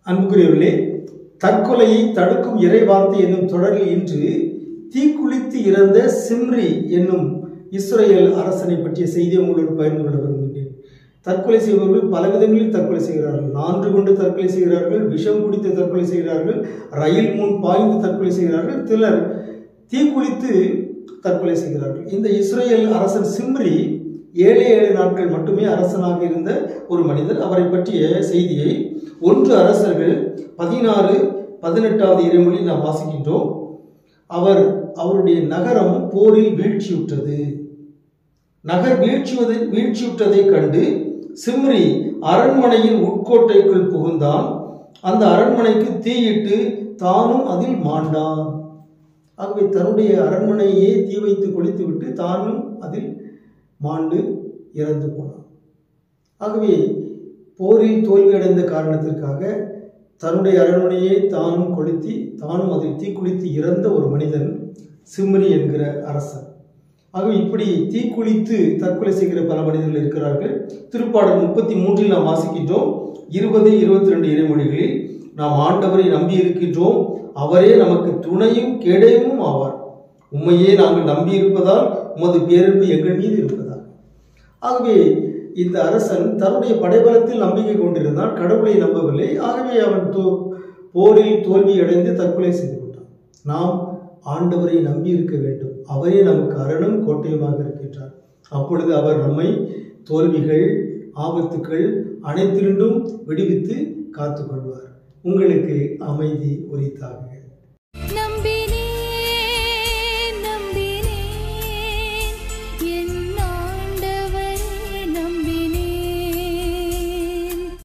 அன்புக்குரியவர்களே தற்கொலையை தடுக்கும் இறை வார்த்தை என்னும் தொடரில் இன்று தீக்குளித்து இறந்த சிம்ரி என்னும் இஸ்ரேல் அரசனை பற்றிய செய்தியை உங்களோடு பகிர்ந்து கொள்ள விரும்புகிறேன் தற்கொலை செய்பவர்கள் பல விதங்களில் தற்கொலை செய்கிறார்கள் நான்கு கொண்டு தற்கொலை செய்கிறார்கள் விஷம் குடித்து தற்கொலை செய்கிறார்கள் ரயில் முன் பாய்ந்து தற்கொலை செய்கிறார்கள் சிலர் தீக்குளித்து தற்கொலை செய்கிறார்கள் இந்த இஸ்ரேல் அரசன் சிம்ரி ஏழு ஏழு நாட்கள் மட்டுமே அரசனாக இருந்த ஒரு மனிதர் அவரை பற்றிய செய்தியை ஒன்று அரசர்கள் பதினாறு பதினெட்டாவது இறைமொழி நாம் வாசிக்கின்றோம் அவர் அவருடைய நகரம் போரில் வீழ்ச்சியுற்றது நகர் வீழ்ச்சியுவது வீழ்ச்சியுற்றதைக் கண்டு சிம்ரி அரண்மனையின் உட்கோட்டைக்குள் புகுந்தான் அந்த அரண்மனைக்கு தீயிட்டு தானும் அதில் மாண்டான் ஆகவே தன்னுடைய அரண்மனையே தீ வைத்து கொளித்துவிட்டு தானும் அதில் மாண்டு இறந்து போனான் ஆகவே போரில் தோல்வியடைந்த காரணத்திற்காக தன்னுடைய அரண்மனையை தானும் கொளுத்தி தானும் அதில் தீக்குளித்து இறந்த ஒரு மனிதன் சிம்ரி என்கிற அரசன் ஆகவே இப்படி தீக்குளித்து தற்கொலை செய்கிற பல மனிதர்கள் இருக்கிறார்கள் திருப்பாடல் முப்பத்தி மூன்றில் நாம் வாசிக்கின்றோம் இருபது இருபத்தி ரெண்டு இறைமொழிகளில் நாம் ஆண்டவரை நம்பி இருக்கின்றோம் அவரே நமக்கு துணையும் கேடயமும் ஆவார் உண்மையே நாங்கள் நம்பி இருப்பதால் உமது பேரன்பு எங்கள் மீது இருப்பதால் ஆகவே இந்த அரசன் தன்னுடைய படைபலத்தில் நம்பிக்கை கொண்டிருந்தான் கடவுளை நம்பவில்லை ஆகவே அவன் தோ போரில் தோல்வி அடைந்து தற்கொலை செய்து கொண்டான் நாம் ஆண்டவரை நம்பி இருக்க வேண்டும் அவரே நமக்கு அரணம் கோட்டையுமாக இருக்கின்றார் அப்பொழுது அவர் நம்மை தோல்விகள் ஆபத்துக்கள் அனைத்திலிருந்தும் விடுவித்து காத்துக்கொள்வார் உங்களுக்கு அமைதி உரித்தாக நம்பினேன்